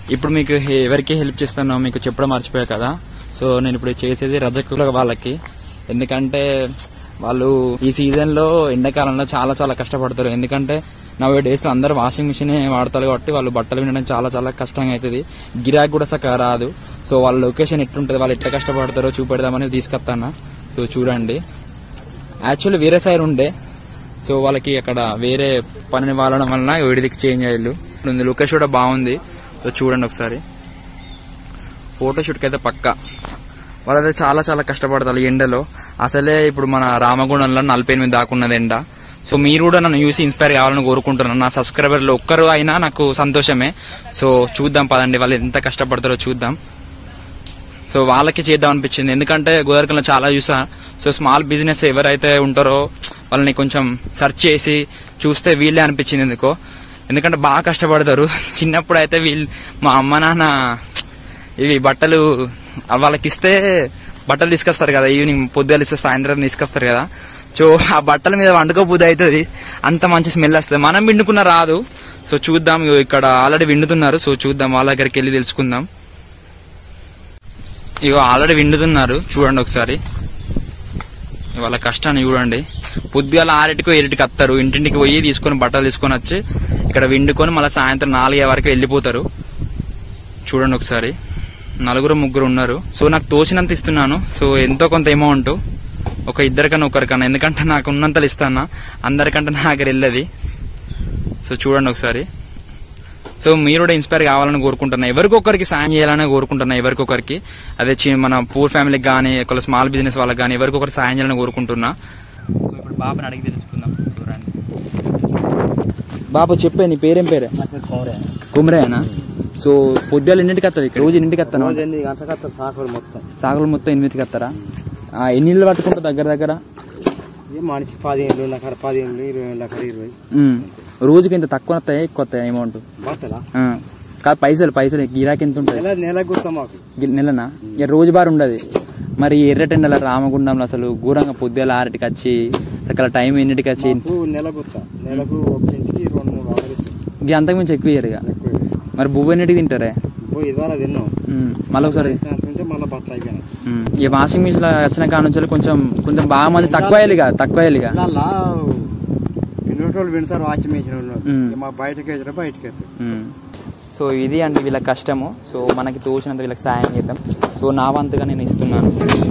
ఇప్పుడు మీకు హె- ఎవరికి హెల్ప్ చేస్తానో మీకు చెప్పడం మర్చిపోయా కదా సో నేను ఇప్పుడు చేసేది రజకుల వాళ్ళకి ఎందుకంటే వాళ్ళు ఈ సీజన్ లో ఎండాకాలంలో చాలా చాలా కష్టపడతారు ఎందుకంటే నవ్వే డేస్ లో అందరూ వాషింగ్ మిషన్ వాడతారు కాబట్టి వాళ్ళు బట్టలు వినడం చాలా చాలా కష్టంగా అవుతుంది గిరాక్ కూడా సక్కగా రాదు సో వాళ్ళ లొకేషన్ ఎట్లుంటుంది వాళ్ళు ఎట్లా కష్టపడతారో చూపెడదామని తీసుకొస్తాను సో చూడండి యాక్చువల్లీ వేరే సైడ్ ఉండే సో వాళ్ళకి అక్కడ వేరే పనిని వాడడం వలన వీడికి చేంజ్ అయ్యారు లొకేషన్ కూడా బాగుంది సో చూడండి ఒకసారి ఫోటోషూట్కి అయితే పక్క వాళ్ళైతే చాలా చాలా కష్టపడతారు ఈ ఎండలో అసలే ఇప్పుడు మన రామగుండంలో నలభై ఎనిమిది దాకున్నది ఎండ సో మీరు కూడా నన్ను చూసి ఇన్స్పైర్ కావాలని కోరుకుంటున్నాను నా సబ్స్క్రైబర్లు ఒక్కరు అయినా నాకు సంతోషమే సో చూద్దాం పదండి వాళ్ళు ఎంత కష్టపడతారో చూద్దాం సో వాళ్ళకి చేద్దాం అనిపించింది ఎందుకంటే గోదావరిలో చాలా చూసా సో స్మాల్ బిజినెస్ ఎవరైతే ఉంటారో వాళ్ళని కొంచెం సెర్చ్ చేసి చూస్తే వీళ్ళే అనిపించింది ఎందుకో ఎందుకంటే బాగా కష్టపడతారు చిన్నప్పుడు అయితే వీళ్ళు మా అమ్మ నాన్న ఇవి బట్టలు వాళ్ళకి ఇస్తే బట్టలు తీసుకొస్తారు కదా ఈవినింగ్ పొద్దులు ఇస్తే సాయంత్రం తీసుకొస్తారు కదా సో ఆ బట్టల మీద వండుకోబుద్ధి అవుతుంది అంత మంచి స్మెల్ వస్తుంది మనం విండుకున్న రాదు సో చూద్దాం ఇగో ఇక్కడ ఆల్రెడీ విండుతున్నారు సో చూద్దాం వాళ్ళ దగ్గరికి వెళ్ళి తెలుసుకుందాం ఇగో ఆల్రెడీ విండుతున్నారు చూడండి ఒకసారి వాళ్ళ కష్టాన్ని చూడండి పొద్దుగాల ఆరింటికో ఏరింటికి వస్తారు ఇంటింటికి పోయి తీసుకొని బట్టలు తీసుకొని వచ్చి ఇక్కడ విండుకొని మళ్ళీ సాయంత్రం నాలుగే వరకు వెళ్ళిపోతారు చూడండి ఒకసారి నలుగురు ముగ్గురు ఉన్నారు సో నాకు తోచినంత ఇస్తున్నాను సో ఎంతో కొంత అమౌంట్ ఒక ఇద్దరికన్నా ఒకరికన్నా ఎందుకంటే నాకు ఉన్నంతలు ఇస్తానా అందరికంటే నా దగ్గర వెళ్ళేది సో చూడండి ఒకసారి సో మీరు కూడా ఇన్స్పైర్ కావాలని కోరుకుంటున్నా ఎవరికొకరికి సాయం చేయాలని కోరుకుంటున్నా ఎవరికొకరికి అదే చి- మన పూర్ ఫ్యామిలీకి కానీ ఒకళ్ళ స్మాల్ బిజినెస్ వాళ్ళకి కానీ ఎవరికొకరు సాయం చేయాలని కోరుకుంటున్నా సో ఇప్పుడు బాబుని అడిగి తెలుసుకుందాం చూడండి బాబు చెప్పే నీ పేరేం పేరే కుమరేనా సో పొద్దులు ఎన్నింటికి వస్తుంది ఇక్కడ రోజు ఎన్నింటికి వస్తాను ఎనిమిది గంటలకు వస్తారు సాకులు మొత్తం సాగులు మొత్తం ఎనిమిదికి వస్తారా ఆ, ఎన్ని ఇళ్ళు పట్టుకుంటా దగ్గర దగ్గర ఈ మనిషి పదిహేను లక్ష పదిహేను ఇరవై లక్ష ఇరవై ఉమ్. రోజుకి ఇంత తక్కువ వస్తాయి ఎక్కువ వస్తాయి అమౌంట్ బట్టలా కాదు పైసలు పైసలు గిరాకి ఎంత ఉంటుంది నెల నెలకు గుర్తా మాకు గి- నెలనా ఇక రోజు బారు ఉండదు మరి ఎర్రటెండల రామగుండంలో అసలు ఘోరంగా పొద్దుల ఆరింటికి వచ్చి సకల టైం ఎన్నిటికి వచ్చి మాకు నెల గుర్తా నెలకు ఒక ఇంటికి రెండు మూడు ఆర్డర్ ఇస్తాం ఇక అంతకుమించి ఎక్కువ ఇయ్యరు ఇక ఎక్కువ మరి బువ్వ ఎన్నిటికి తింటారే పోయి ఇది వరకు తిన్నాం ఉమ్. మళ్ళీ ఒకసారి అంటే మళ్ళీ బట్టలు అయిపోయినాయి ఉమ్. ఈ వాషింగ్ మిషన్ వచ్చిన కాడ నుంచి కొంచెం కొంచెం బాగా మంది తక్కువ అయ్యాలి ఇక తక్కువ అయ్యాలి ఇక అలా పిల్లలు వింటారు వాచి మేసిన వాళ్ళు మ్మ్. ఇక మా బయటకి వేసారు బయటకి వేస్తారు మ్మ్. సో ఇది అండి వీళ్ళ కష్టము సో మనకి తోచినంత వీళ్ళకి సాయం చేద్దాం సో నా వంతుగా నేను ఇస్తున్నాను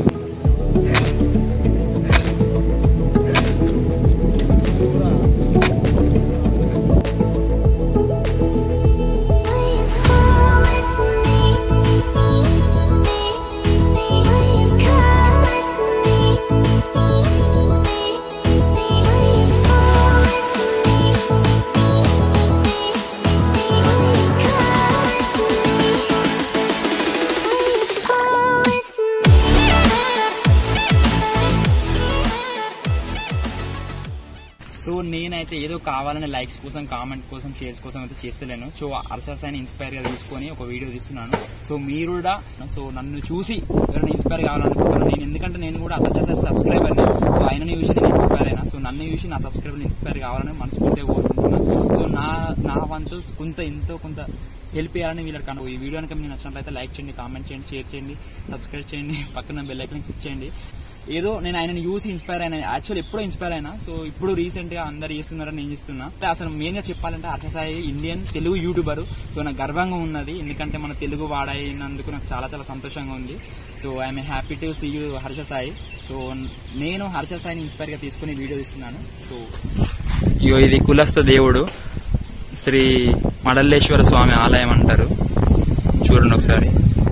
సో నేనైతే ఏదో కావాలని లైక్స్ కోసం కామెంట్ కోసం షేర్స్ కోసం అయితే చేస్తలేను సో అర్షస్ అని ఇన్స్పైర్ గా తీసుకొని ఒక వీడియో తీస్తున్నాను సో మీరు కూడా సో నన్ను చూసి ఎవరైనా ఇన్స్పైర్ కావాలనుకుంటున్నాను నేను ఎందుకంటే నేను కూడా అసలు సబ్స్క్రైబర్ సో ఆయన చూసి నేను ఇన్స్పైర్ అయినా సో నన్ను చూసి నా సబ్స్క్రైబర్ ఇన్స్పైర్ కావాలని మనస్ఫూర్తిగా కోరుకుంటున్నాను సో నా నా వంతు కొంత ఎంతో కొంత హెల్ప్ చేయాలని వీళ్ళకి కనుక ఈ వీడియో కనుక మీకు నచ్చినట్లయితే లైక్ చేయండి కామెంట్ చేయండి షేర్ చేయండి సబ్స్క్రైబ్ చేయండి పక్కన బెల్ ఐకాన్ క్లిక్ చేయండి ఏదో నేను ఆయనని చూసి ఇన్స్పైర్ అయినా యాక్చువల్ ఎప్పుడో ఇన్స్పైర్ అయినా సో ఇప్పుడు రీసెంట్ గా అందరు చేస్తున్నారని నేను చేస్తున్నా అంటే అసలు మెయిన్ గా చెప్పాలంటే Harsha Sai Indian Telugu YouTuber so నాకు గర్వంగా ఉన్నది ఎందుకంటే మన తెలుగు వాడైనందుకు నాకు చాలా చాలా సంతోషంగా ఉంది so I'm happy to see you Harsha Sai so నేను హర్షసాయిని ఇన్స్పైర్ గా తీసుకుని వీడియో తీస్తున్నాను సో ఇగో ఇది కులస్థ దేవుడు శ్రీ మడల్లేశ్వర స్వామి ఆలయం అంటారు చూడండి ఒకసారి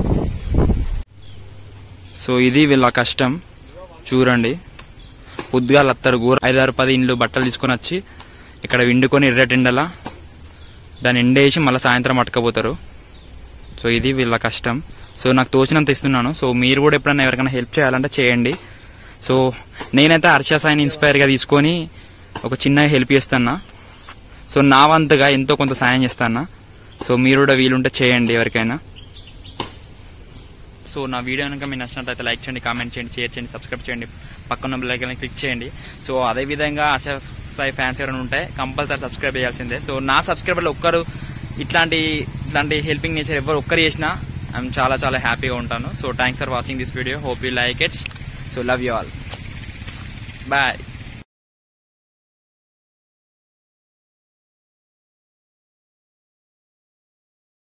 సో ఇది వీళ్ళ కష్టం చూడండి పొద్దుగాల అత్తరు గూర ఐదారు పది ఇండ్లు బట్టలు తీసుకొని వచ్చి ఇక్కడ విండుకొని ఎర్రటెండల దాన్ని ఎండేసి మళ్ళీ సాయంత్రం పట్టుకపోతారు సో ఇది వీళ్ళ కష్టం సో నాకు తోచినంత ఇస్తున్నాను సో మీరు కూడా ఎప్పుడైనా ఎవరికైనా హెల్ప్ చేయాలంటే చేయండి సో నేనైతే హర్ష సాయిని ఇన్స్పైర్గా తీసుకొని ఒక చిన్న హెల్ప్ చేస్తానా సో నా వంతుగా ఎంతో కొంత సాయం చేస్తానా సో మీరు కూడా వీలుంటే చేయండి ఎవరికైనా సో నా వీడియో కనుక మీకు నచ్చినట్లయితే లైక్ చేయండి కామెంట్ చేయండి షేర్ చేయండి సబ్స్క్రైబ్ చేయండి పక్కన బెల్ ఐకాన్ క్లిక్ చేయండి సో అదే విధంగా ఆశా సాయి ఫ్యాన్స్ ఎవరైనా ఉంటే కంపల్సరీ సబ్స్క్రైబ్ చేయాల్సిందే సో నా సబ్స్క్రైబర్లు ఒక్కరు ఇట్లాంటి ఇట్లాంటి హెల్పింగ్ నేచర్ ఎవరు ఒక్కరు చేసినా ఐఎమ్ చాలా చాలా హ్యాపీగా ఉంటాను so thanks for watching this video hope you like it so love you all bye